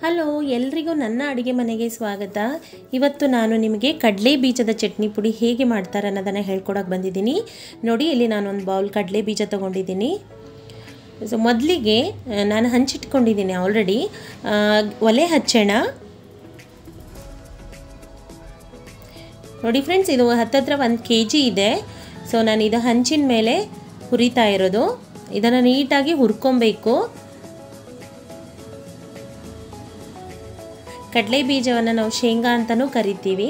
hello ಎಲ್ರಿಗೂ ನನ್ನ ಅಡುಗೆ ಮನೆಗೆ ಸ್ವಾಗತ ಇವತ್ತು ನಾನು ನಿಮಗೆ ಕಡಲೆ ಬೀಜದ ಚಟ್ನಿ ಪುಡಿ ಹೇಗೆ ಮಾಡ್ತಾರೆ ಅನ್ನೋದನ್ನು ಹೇಳ್ಕೊಡಕ್ಕೆ ಬಂದಿದ್ದೀನಿ ನೋಡಿ ಇಲ್ಲಿ ನಾನೊಂದು ಬೌಲ್ ಕಡಲೆ ಬೀಜ ತೊಗೊಂಡಿದ್ದೀನಿ ಸೊ ಮೊದಲಿಗೆ ಆ, ನಾನು ಹಂಚಿಟ್ಕೊಂಡಿದ್ದೀನಿ ಆಲ್ರೆಡಿ ಒಲೆ ಹಚ್ಚೋಣ ನೋಡಿ ಫ್ರೆಂಡ್ಸ್ ಇದು ಹತ್ತತ್ರ ಒಂದು ಕೆ ಜಿ ಇದೆ ಸೊ ನಾನು ಇದು ಹಂಚಿನ ಮೇಲೆ ಹುರಿತಾ ಇರೋದು ಇದನ್ನು ನೀಟಾಗಿ ಹುರ್ಕೊಬೇಕು ಕಡಲೆ ಬೀಜವನ್ನು ನಾವು ಶೇಂಗಾ ಅಂತಲೂ ಕರಿತೀವಿ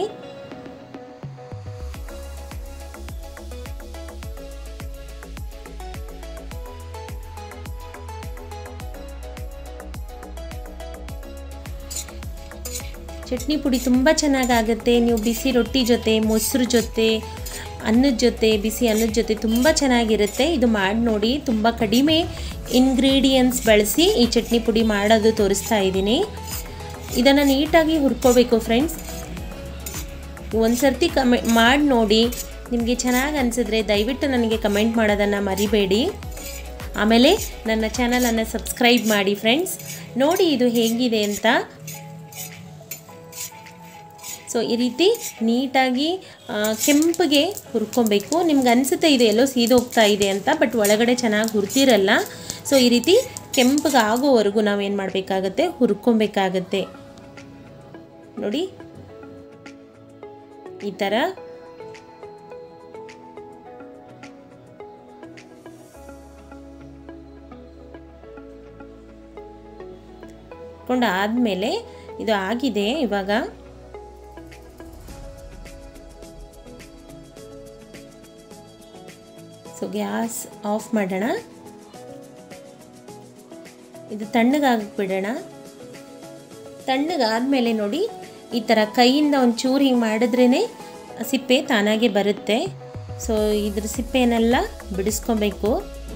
ಚಟ್ನಿ ಪುಡಿ ತುಂಬ ಚೆನ್ನಾಗಾಗುತ್ತೆ ನೀವು ಬಿಸಿ ರೊಟ್ಟಿ ಜೊತೆ ಮೊಸರು ಜೊತೆ ಅನ್ನದ ಜೊತೆ ಬಿಸಿ ಅನ್ನದ ಜೊತೆ ತುಂಬ ಚೆನ್ನಾಗಿರುತ್ತೆ ಇದು ಮಾಡಿ ನೋಡಿ ತುಂಬ ಕಡಿಮೆ ಇಂಗ್ರೀಡಿಯೆಂಟ್ಸ್ ಬಳಸಿ ಈ ಚಟ್ನಿ ಪುಡಿ ಮಾಡೋದು ತೋರಿಸ್ತಾ ಇದ್ದೀನಿ ಇದನ್ನು ನೀಟಾಗಿ ಹುರ್ಕೋಬೇಕು ಫ್ರೆಂಡ್ಸ್ ಒಂದು ಸರ್ತಿ ಕಮೆ ಮಾಡಿ ನೋಡಿ ನಿಮಗೆ ಚೆನ್ನಾಗಿ ಅನಿಸಿದ್ರೆ ದಯವಿಟ್ಟು ನನಗೆ ಕಮೆಂಟ್ ಮಾಡೋದನ್ನು ಮರಿಬೇಡಿ ಆಮೇಲೆ ನನ್ನ ಚಾನಲನ್ನು ಸಬ್ಸ್ಕ್ರೈಬ್ ಮಾಡಿ ಫ್ರೆಂಡ್ಸ್ ನೋಡಿ ಇದು ಹೇಗಿದೆ ಅಂತ ಸೊ ಈ ರೀತಿ ನೀಟಾಗಿ ಆ, ಕೆಂಪಗೆ ಹುರ್ಕೊಬೇಕು ನಿಮ್ಗೆ ಅನಿಸುತ್ತೆ ಇದು ಎಲ್ಲೋ ಸೀದೋಗ್ತಾ ಇದೆ ಅಂತ ಬಟ್ ಒಳಗಡೆ ಚೆನ್ನಾಗಿ ಹುರ್ತಿರಲ್ಲ ಸೊ ಈ ರೀತಿ ಕೆಂಪಗೆ ಆಗೋವರೆಗೂ ನಾವೇನು ಮಾಡಬೇಕಾಗತ್ತೆ ಹುರ್ಕೊಬೇಕಾಗತ್ತೆ ನೋಡಿ ಈ ಥರ ಕೊಂಡು ಆದಮೇಲೆ ಇದು ಆಗಿದೆ ಇವಾಗ ಸೊ ಗ್ಯಾಸ್ ಆಫ್ ಮಾಡೋಣ ಇದು ತಣ್ಣಗಾಗ್ಬಿಡೋಣ ತಣ್ಣಗಾದ್ಮೇಲೆ ನೋಡಿ ಈ ಥರ ಕೈಯಿಂದ ಒಂದು ಚೂರು ಹಿಂಗೆ ಮಾಡಿದ್ರೇ ಸಿಪ್ಪೆ ತಾನಾಗೆ ಬರುತ್ತೆ ಸೊ ಇದ್ರ ಸಿಪ್ಪೆನೆಲ್ಲ ಬಿಡಿಸ್ಕೊಬೇಕು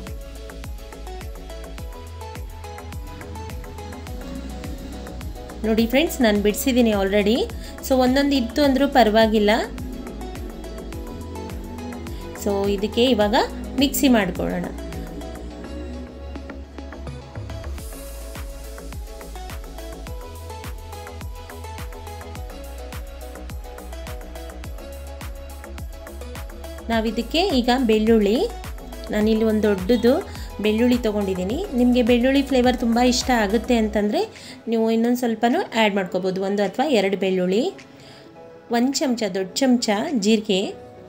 ನೋಡಿ ಫ್ರೆಂಡ್ಸ್ ನಾನು ಬಿಡಿಸಿದ್ದೀನಿ ಆಲ್ರೆಡಿ ಸೊ ಒಂದೊಂದು ಇತ್ತು ಅಂದರೂ ಪರವಾಗಿಲ್ಲ ಸೊ ಇದಕ್ಕೆ ಇವಾಗ ಮಿಕ್ಸಿ ಮಾಡ್ಕೊಳ್ಳೋಣ ನಾವಿದಕ್ಕೆ ಈಗ ಬೆಳ್ಳುಳ್ಳಿ ನಾನಿಲ್ಲಿ ಒಂದು ದೊಡ್ಡದು ಬೆಳ್ಳುಳ್ಳಿ ತೊಗೊಂಡಿದ್ದೀನಿ ನಿಮಗೆ ಬೆಳ್ಳುಳ್ಳಿ ಫ್ಲೇವರ್ ತುಂಬ ಇಷ್ಟ ಆಗುತ್ತೆ ಅಂತಂದರೆ ನೀವು ಇನ್ನೊಂದು ಸ್ವಲ್ಪನೂ ಆ್ಯಡ್ ಮಾಡ್ಕೋಬೋದು ಒಂದು ಅಥವಾ ಎರಡು ಬೆಳ್ಳುಳ್ಳಿ ಒಂದು ಚಮಚ ದೊಡ್ಡ ಚಮಚ ಜೀರಿಗೆ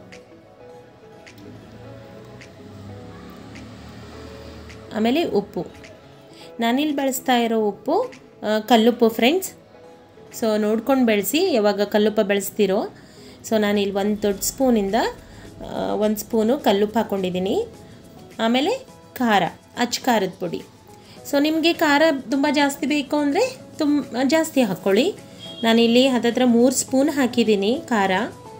ಆಮೇಲೆ ಉಪ್ಪು ನಾನಿಲ್ಲಿ ಬಳಸ್ತಾ ಇರೋ ಉಪ್ಪು ಆ, ಕಲ್ಲುಪ್ಪು ಫ್ರೆಂಡ್ಸ್ ಸೊ ನೋಡ್ಕೊಂಡು ಬೆಳೆಸಿ ಯಾವಾಗ ಕಲ್ಲುಪ್ಪ ಬೆಳೆಸ್ತೀರೋ ಸೊ ನಾನಿಲ್ಲಿ ಒಂದು ದೊಡ್ಡ ಸ್ಪೂನಿಂದ ಒಂದು ಸ್ಪೂನು ಕಲ್ಲುಪ್ಪು ಹಾಕ್ಕೊಂಡಿದ್ದೀನಿ ಆಮೇಲೆ ಖಾರ ಅಚ್ಚ ಖಾರದ ಪುಡಿ ಸೊ ನಿಮಗೆ ಖಾರ ತುಂಬ ಜಾಸ್ತಿ ಬೇಕು ಅಂದರೆ ತುಂಬ ಜಾಸ್ತಿ ಹಾಕ್ಕೊಳ್ಳಿ ನಾನಿಲ್ಲಿ ಹತ್ತತ್ರ ಮೂರು ಸ್ಪೂನ್ ಹಾಕಿದ್ದೀನಿ ಖಾರ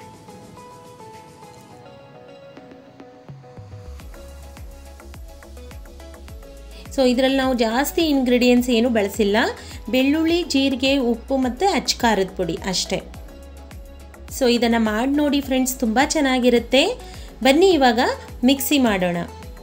ಸೊ ಇದರಲ್ಲಿ ನಾವು ಜಾಸ್ತಿ ಇಂಗ್ರೀಡಿಯೆಂಟ್ಸ್ ಏನು ಬಳಸಿಲ್ಲ ಬೆಳ್ಳುಳ್ಳಿ ಜೀರಿಗೆ ಉಪ್ಪು ಮತ್ತು ಅಚ್ಚ ಖಾರದ ಪುಡಿ ಅಷ್ಟೇ ಸೊ ಇದನ್ನು ಮಾಡಿ ನೋಡಿ ಫ್ರೆಂಡ್ಸ್ ತುಂಬ ಚೆನ್ನಾಗಿರುತ್ತೆ ಬನ್ನಿ ಇವಾಗ ಮಿಕ್ಸಿ ಮಾಡೋಣ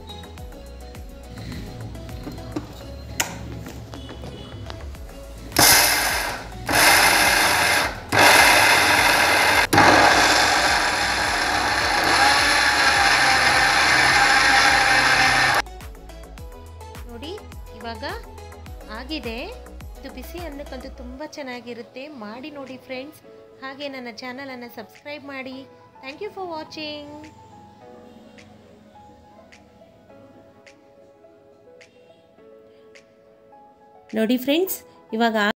ನೋಡಿ ಇವಾಗ ಆಗಿದೆ ಇದು ಬಿಸಿ ಅನ್ನಕ್ಕಂತೂ ತುಂಬ ಚೆನ್ನಾಗಿರುತ್ತೆ ಮಾಡಿ ನೋಡಿ ಫ್ರೆಂಡ್ಸ್ ಹಾಗೆ ನನ್ನ ಚಾನಲನ್ನು ಸಬ್ಸ್ಕ್ರೈಬ್ ಮಾಡಿ ಥ್ಯಾಂಕ್ ಯು ಫಾರ್ ವಾಚಿಂಗ್ ನೋಡಿ ಫ್ರೆಂಡ್ಸ್ ಇವಾಗ